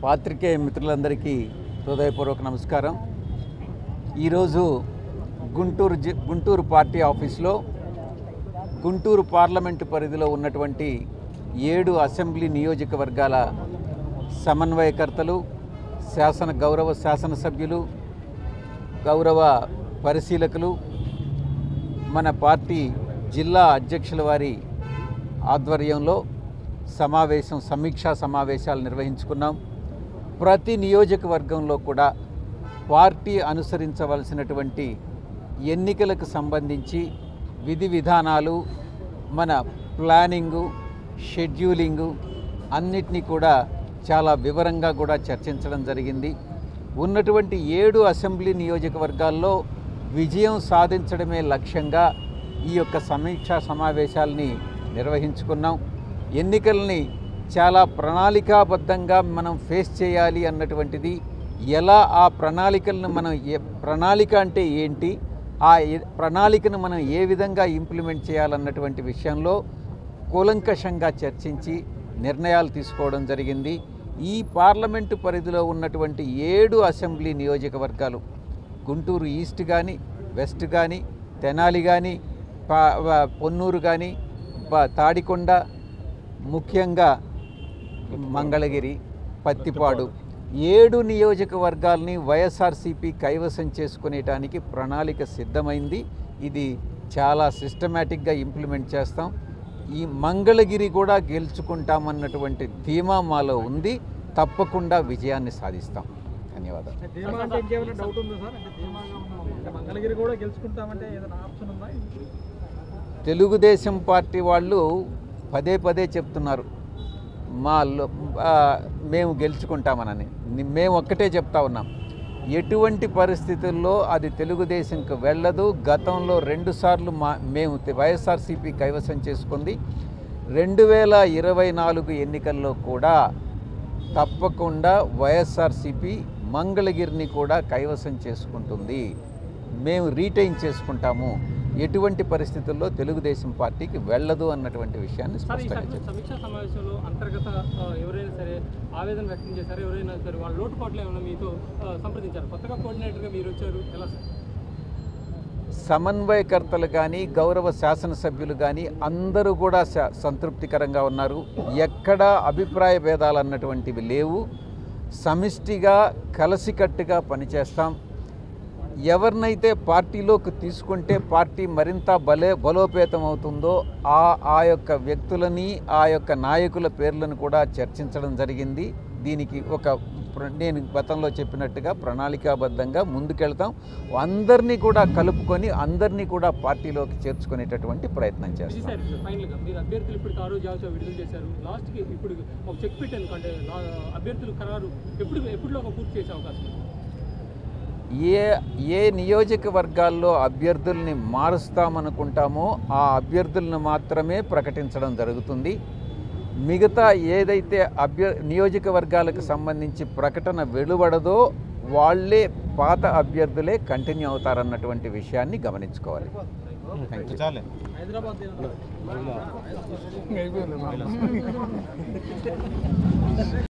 పాత్రికేయ మిత్రులందరికీ హృదయపూర్వక నమస్కారం ఈరోజు గుంటూరు జి గుంటూరు పార్టీ ఆఫీస్లో గుంటూరు పార్లమెంటు పరిధిలో ఉన్నటువంటి ఏడు అసెంబ్లీ నియోజకవర్గాల సమన్వయకర్తలు శాసన గౌరవ శాసనసభ్యులు గౌరవ పరిశీలకులు మన పార్టీ జిల్లా అధ్యక్షుల వారి ఆధ్వర్యంలో సమావేశం సమీక్షా సమావేశాలు నిర్వహించుకున్నాం ప్రతి నియోజకవర్గంలో కూడా పార్టీ అనుసరించవలసినటువంటి ఎన్నికలకు సంబంధించి విధి విధానాలు మన ప్లానింగు షెడ్యూలింగు అన్నిటినీ కూడా చాలా వివరంగా కూడా చర్చించడం జరిగింది ఉన్నటువంటి ఏడు అసెంబ్లీ నియోజకవర్గాల్లో విజయం సాధించడమే లక్ష్యంగా ఈ యొక్క సమీక్షా సమావేశాల్ని నిర్వహించుకున్నాం ఎన్నికల్ని చాలా ప్రణాళికాబద్ధంగా మనం ఫేస్ చేయాలి అన్నటువంటిది ఎలా ఆ ప్రణాళికలను మనం ఏ ప్రణాళిక అంటే ఏంటి ఆ ఏ- ప్రణాళికను మనం ఏ విధంగా ఇంప్లిమెంట్ చేయాలన్నటువంటి విషయంలో కూలంకషంగా చర్చించి నిర్ణయాలు తీసుకోవడం జరిగింది ఈ పార్లమెంటు పరిధిలో ఉన్నటువంటి ఏడు అసెంబ్లీ నియోజకవర్గాలు గుంటూరు ఈస్ట్ కానీ వెస్ట్ కానీ తెనాలి కానీ పా వ- పొన్నూరు కానీ ప- తాడికొండ ముఖ్యంగా మంగళగిరి పత్తిపాడు ఏడు నియోజకవర్గాల్ని వైఎస్ఆర్సీపీ కైవసం చేసుకునేటానికి ప్రణాళిక సిద్ధమైంది ఇది చాలా సిస్టమేటిక్గా ఇంప్లిమెంట్ చేస్తాం ఈ మంగళగిరి కూడా గెలుచుకుంటామన్నటువంటి ధీమా మాలో ఉంది తప్పకుండా విజయాన్ని సాధిస్తాం ధన్యవాదాలు అంటే ధీమా అంటే ఇంకేమైనా డౌట్ ఉందా సార్ అంటే ధీమాగా ఉన్నాము అంటే మంగళగిరి కూడా గెలుచుకుంటామంటే ఏదైనా ఆప్షన్ ఉందా తెలుగుదేశం పార్టీ వాళ్ళు పదే పదే చెప్తున్నారు మా లో- ఆ, మేము గెలుచుకుంటామనని ని- మేము ఒక్కటే చెప్తా ఉన్నాం ఎటువంటి పరిస్థితుల్లో అది తెలుగుదేశంకి వెళ్ళదు గతంలో రెండుసార్లు మా మేము తె- వైఎస్ఆర్సీపీ కైవసం చేసుకుంది రెండు వేల ఇరవై నాలుగు ఎన్నికల్లో కూడా తప్పకుండా వైఎస్ఆర్సీపీ మంగళగిరిని కూడా కైవసం చేసుకుంటుంది మేము రీటైన్ చేసుకుంటాము ఎటువంటి పరిస్థితుల్లో తెలుగుదేశం పార్టీకి వెళ్ళదు అన్నటువంటి విషయాన్ని సార్ ఈ స్పష్టంగా సమ- చెప్పారు సమీక్షా సమావేశంలో అంతర్గత ఆ, ఎవరైనా సరే ఆవేదన వ్యక్తం చేశారు ఎవరైనా సరే వాళ్ళ లోటుపాట్లు ఏమైనా మీతో ఆ, సంప్రదించారు కొత్తగా కోఆర్డినేటర్గా మీరు వచ్చారు ఎలా సార్ సమన్వయకర్తలు కానీ గౌరవ శాసనసభ్యులు కానీ అందరూ కూడా స- సంతృప్తికరంగా ఉన్నారు ఎక్కడా అభిప్రాయ భేదాలు అన్నటువంటివి లేవు సమిష్టిగా కలిసికట్టుగా పనిచేస్తాం ఎవరినైతే పార్టీలోకి తీసుకుంటే పార్టీ మరింత బలే బలోపేతం అవుతుందో ఆ ఆ యొక్క వ్యక్తులని ఆ యొక్క నాయకుల పేర్లను కూడా చర్చించడం జరిగింది దీనికి ఒక ప్ర- నేను గతంలో చెప్పినట్టుగా ప్రణాళికాబద్ధంగా ముందుకెళ్తాం అందరినీ కూడా కలుపుకొని అందరినీ కూడా పార్టీలోకి చేర్చుకునేటటువంటి ప్రయత్నం ఇది చేస్తాం సార్ ఫైనల్గా మీరు అభ్యర్థులు ఇప్పుడు ఆరో జాబితా విడుదల చేశారు లాస్ట్కి ఇప్పుడు ఒక చెక్ పెట్టాను అంటే లా- అభ్యర్థులు ఖరారు ఎప్పుడు ఎప్పుడులోగా పూర్తి చేసే అవకాశం ఉంది ఏ ఏ నియోజకవర్గాల్లో అభ్యర్థుల్ని మారుస్తామనుకుంటామో ఆ అభ్యర్థులను మాత్రమే ప్రకటించడం జరుగుతుంది మిగతా ఏదైతే అభ్య నియోజకవర్గాలకు సంబంధించి ప్రకటన వెలువడదో వాళ్ళే పాత అభ్యర్థులే కంటిన్యూ అవుతారన్నటువంటి విషయాన్ని గమనించుకోవాలి థ్యాంక్ యూ హైదరాబాద్ ఏదైనా-